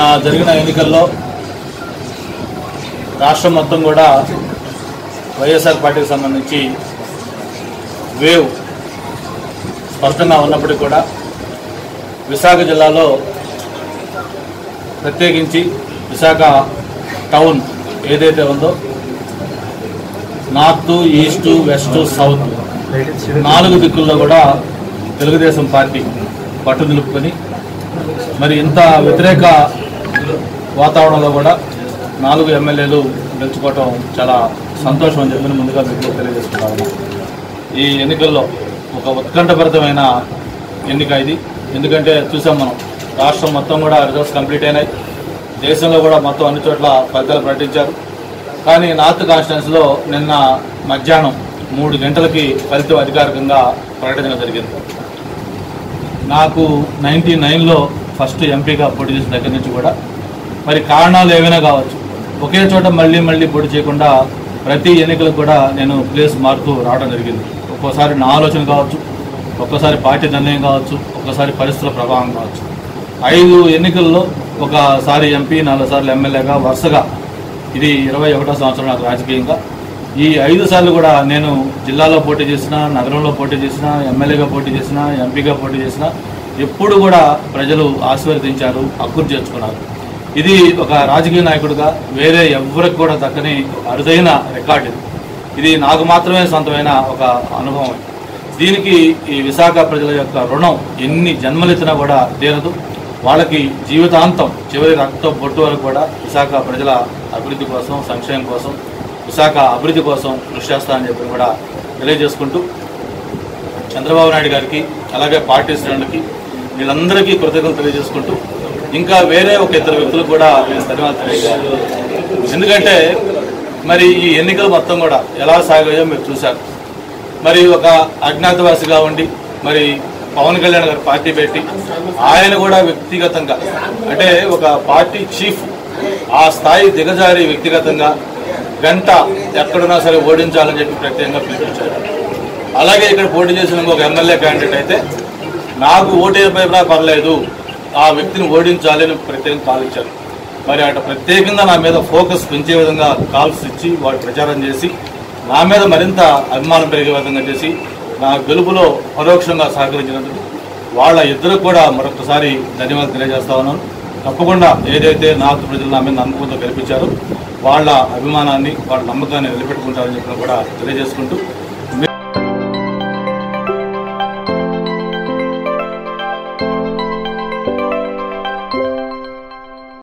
జరిగిన ఎన్నికల్లో రాష్ట్రం మొత్తం కూడా వైఎస్ఆర్ పార్టీకి సంబంధించి వేవ్ స్పష్టంగా ఉన్నప్పటికీ కూడా విశాఖ జిల్లాలో ప్రత్యేకించి విశాఖ టౌన్ ఏదైతే ఉందో నార్త్ ఈస్ట్ వెస్ట్ సౌత్ నాలుగు దిక్కుల్లో కూడా తెలుగుదేశం పార్టీ పట్టు నిలుపుకొని మరి ఇంత వ్యతిరేక వాతావరణంలో కూడా నాలుగు ఎమ్మెల్యేలు గెలుచుకోవటం చాలా సంతోషం అని చెప్పి ముందుగా మీకు తెలియజేసుకుంటా ఉన్నాను ఈ ఎన్నికల్లో ఒక ఉత్కంఠభరితమైన ఎన్నిక ఇది ఎందుకంటే చూసాం మనం రాష్ట్రం మొత్తం కూడా రిజల్ట్స్ కంప్లీట్ అయినాయి దేశంలో కూడా మొత్తం అన్ని చోట్ల ఫలితాలు ప్రకటించారు కానీ నార్త్ కాన్స్టిట్యున్సీలో నిన్న మధ్యాహ్నం మూడు గంటలకి ఫలితం అధికారికంగా ప్రకటించడం జరిగింది నాకు నైంటీ నైన్లో ఫస్ట్ ఎంపీగా పోటీ చేసిన దగ్గర నుంచి కూడా మరి కారణాలు ఏవైనా కావచ్చు ఒకే చోట మళ్ళీ మళ్ళీ పోటీ చేయకుండా ప్రతి ఎన్నికలకు కూడా నేను ప్లేస్ మారుతూ రావడం జరిగింది ఒక్కోసారి నా ఆలోచన కావచ్చు ఒక్కోసారి పార్టీ నిర్ణయం కావచ్చు ఒక్కోసారి పరిస్థితుల ప్రభావం కావచ్చు ఐదు ఎన్నికల్లో ఒకసారి ఎంపీ నాలుగు సార్లు ఎమ్మెల్యేగా వరుసగా ఇది ఇరవై ఒకటో సంవత్సరం నాకు రాజకీయంగా ఈ ఐదు సార్లు కూడా నేను జిల్లాలో పోటీ చేసిన నగరంలో పోటీ చేసిన ఎమ్మెల్యేగా పోటీ చేసిన ఎంపీగా పోటీ చేసిన ఎప్పుడు కూడా ప్రజలు ఆశీర్వదించారు హక్కును చేర్చుకున్నారు ఇది ఒక రాజకీయ నాయకుడిగా వేరే ఎవరికి కూడా దక్కని అరుదైన రికార్డు ఇది ఇది నాకు మాత్రమే సొంతమైన ఒక అనుభవం దీనికి ఈ విశాఖ ప్రజల యొక్క రుణం ఎన్ని జన్మలెత్తినా కూడా తీరదు వాళ్ళకి జీవితాంతం చివరి రక్తం బొట్టు వరకు కూడా విశాఖ ప్రజల అభివృద్ధి కోసం సంక్షేమం కోసం విశాఖ అభివృద్ధి కోసం కృషి చేస్తానని చెప్పి కూడా తెలియజేసుకుంటూ చంద్రబాబు నాయుడు గారికి అలాగే పార్టీ శ్రేణులకి వీళ్ళందరికీ కృతజ్ఞతలు తెలియజేసుకుంటూ ఇంకా వేరే ఒక ఇద్దరు వ్యక్తులకు కూడా నేను ధన్యవాదాలు తెలియజేయాలి ఎందుకంటే మరి ఈ ఎన్నికలు మొత్తం కూడా ఎలా సాగాయో మీరు చూశారు మరి ఒక అజ్ఞాతవాసిగా ఉండి మరి పవన్ కళ్యాణ్ గారు పార్టీ పెట్టి ఆయన కూడా వ్యక్తిగతంగా అంటే ఒక పార్టీ చీఫ్ ఆ స్థాయి దిగజారి వ్యక్తిగతంగా గంట ఎక్కడున్నా సరే ఓడించాలని చెప్పి ప్రత్యేకంగా పిలిపించారు అలాగే ఇక్కడ పోటీ చేసిన ఒక ఎమ్మెల్యే క్యాండిడేట్ అయితే నాకు ఓటేపైనా పర్లేదు ఆ వ్యక్తిని ఓడించాలి అని ప్రత్యేకంగా కాల్ ఇచ్చారు మరి అటు ప్రత్యేకంగా నా మీద ఫోకస్ పెంచే విధంగా కాల్స్ ఇచ్చి వాడు ప్రచారం చేసి నా మీద మరింత అభిమానం పెరిగే విధంగా చేసి నా గెలుపులో పరోక్షంగా సహకరించినందుకు వాళ్ళ ఇద్దరు కూడా మరొకసారి ధన్యవాదాలు తెలియజేస్తా ఉన్నాను తప్పకుండా ఏదైతే నాకు ప్రజలు నా మీద నమ్మకంతో గెలిపించారో వాళ్ళ అభిమానాన్ని వాళ్ళ నమ్మకాన్ని నిలబెట్టుకుంటారని చెప్పిన కూడా తెలియజేసుకుంటూ